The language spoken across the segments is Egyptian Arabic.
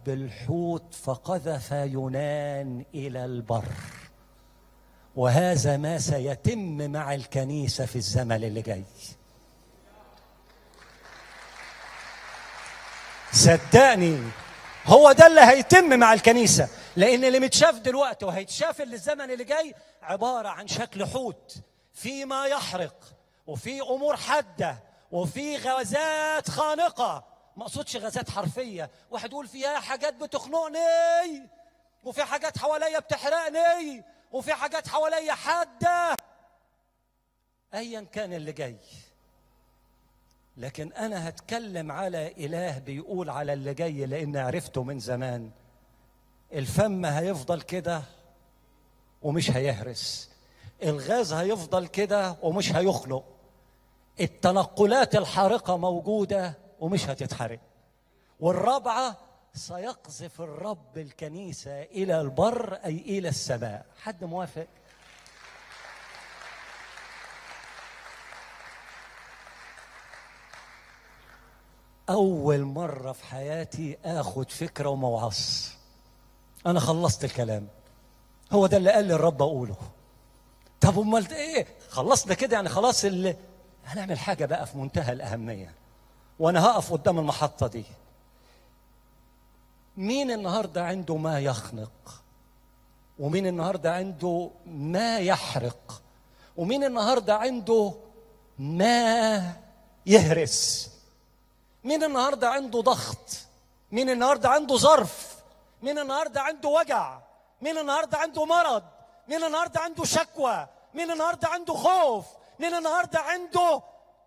الحوت فقذف يونان الى البر وهذا ما سيتم مع الكنيسه في الزمن اللي جاي صدقني هو ده اللي هيتم مع الكنيسه لان اللي متشاف دلوقتي وهيتشاف اللي الزمن اللي جاي عباره عن شكل حوت في ما يحرق وفي امور حاده وفي غازات خانقه ما اقصدش غازات حرفيه واحد يقول فيها حاجات بتخنقني وفي حاجات حواليا بتحرقني وفي حاجات حواليا حاده ايا كان اللي جاي لكن انا هتكلم على اله بيقول على اللي جاي لان عرفته من زمان الفم هيفضل كده ومش هيهرس الغاز هيفضل كده ومش هيخنق التنقلات الحارقه موجوده ومش هتتحرق والرابعه سيقذف الرب الكنيسه الى البر اي الى السماء حد موافق اول مره في حياتي اخد فكره وموعظ انا خلصت الكلام هو ده اللي قال لي الرب اقوله طب امال ايه خلصنا كده يعني خلاص اللي هنعمل حاجه بقى في منتهى الاهميه وانا هقف قدام المحطه دي مين النهارده عنده ما يخنق ومين النهارده عنده ما يحرق ومين النهارده عنده ما يهرس مين النهارده عنده ضغط مين النهارده عنده ظرف مين النهارده عنده وجع مين النهارده عنده مرض مين النهارده عنده شكوى مين النهارده عنده خوف مين النهارده عنده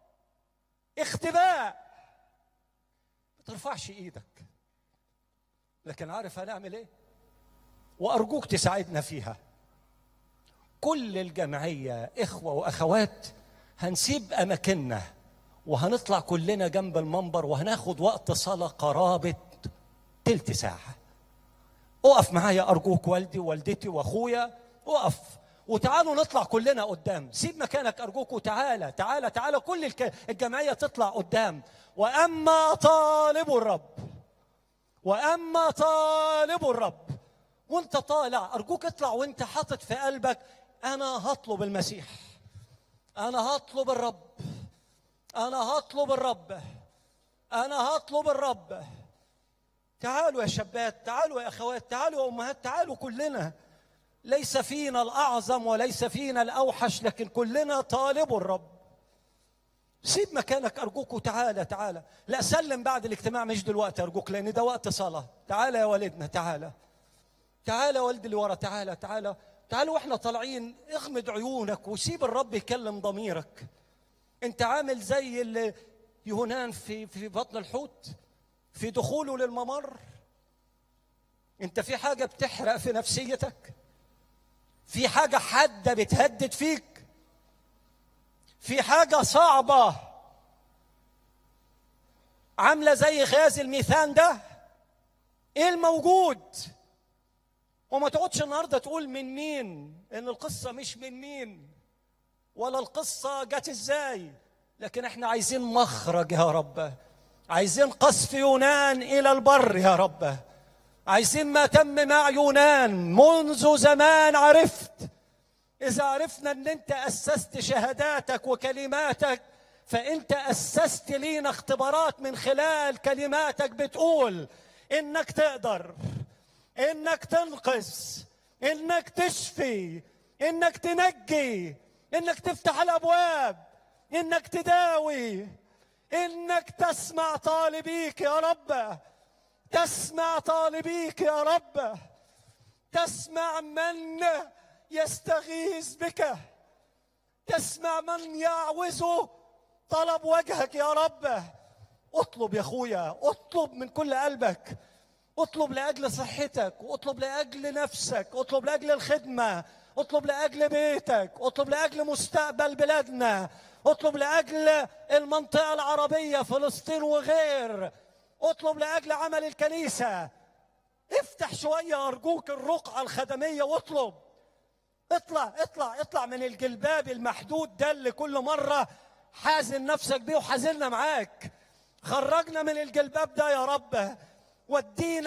اختباء ما ترفعش ايدك لكن عارف هنعمل ايه وارجوك تساعدنا فيها كل الجمعيه اخوه واخوات هنسيب اماكننا وهنطلع كلنا جنب المنبر وهناخد وقت صلاه قرابه تلت ساعه اقف معايا ارجوك والدي ووالدتي واخويا اقف وتعالوا نطلع كلنا قدام سيب مكانك ارجوك وتعالى تعالى تعالى كل الك- الجمعيه تطلع قدام واما طالب الرب واما طالب الرب وانت طالع ارجوك اطلع وانت حاطط في قلبك انا هطلب المسيح انا هطلب الرب انا هطلب الرب انا هطلب الرب تعالوا يا شباب تعالوا يا اخوات تعالوا يا امهات تعالوا كلنا ليس فينا الاعظم وليس فينا الاوحش لكن كلنا طالبوا الرب سيب مكانك ارجوك وتعالى تعالى لا سلم بعد الاجتماع مش دلوقتي ارجوك لان ده وقت صلاه تعالى يا والدنا تعالى تعالى يا والدي اللي ورا تعالى تعالى تعالى واحنا طالعين اغمض عيونك وسيب الرب يكلم ضميرك انت عامل زي اللي يونان في في بطن الحوت في دخوله للممر انت في حاجه بتحرق في نفسيتك في حاجه حاده بتهدد فيك في حاجه صعبه عامله زي غاز الميثان ده ايه الموجود وما تقعدش النهارده تقول من مين ان القصه مش من مين ولا القصه جت ازاي لكن احنا عايزين مخرج يا رب عايزين قصف يونان الى البر يا رب عايزين ما تم مع يونان منذ زمان عرفت اذا عرفنا ان انت اسست شهاداتك وكلماتك فانت اسست لينا اختبارات من خلال كلماتك بتقول انك تقدر انك تنقذ انك تشفي انك تنجي انك تفتح الابواب انك تداوي انك تسمع طالبيك يا رب تسمع طالبيك يا رب تسمع من يستغيث بك تسمع من يعوز طلب وجهك يا رب اطلب يا اخويا اطلب من كل قلبك اطلب لاجل صحتك واطلب لاجل نفسك اطلب لاجل الخدمه اطلب لاجل بيتك اطلب لاجل مستقبل بلادنا اطلب لاجل المنطقه العربيه فلسطين وغير اطلب لاجل عمل الكنيسه افتح شويه ارجوك الرقعه الخدميه واطلب اطلع اطلع اطلع من الجلباب المحدود ده اللي كل مره حازن نفسك بيه وحازلنا معاك خرجنا من الجلباب ده يا رب ودينا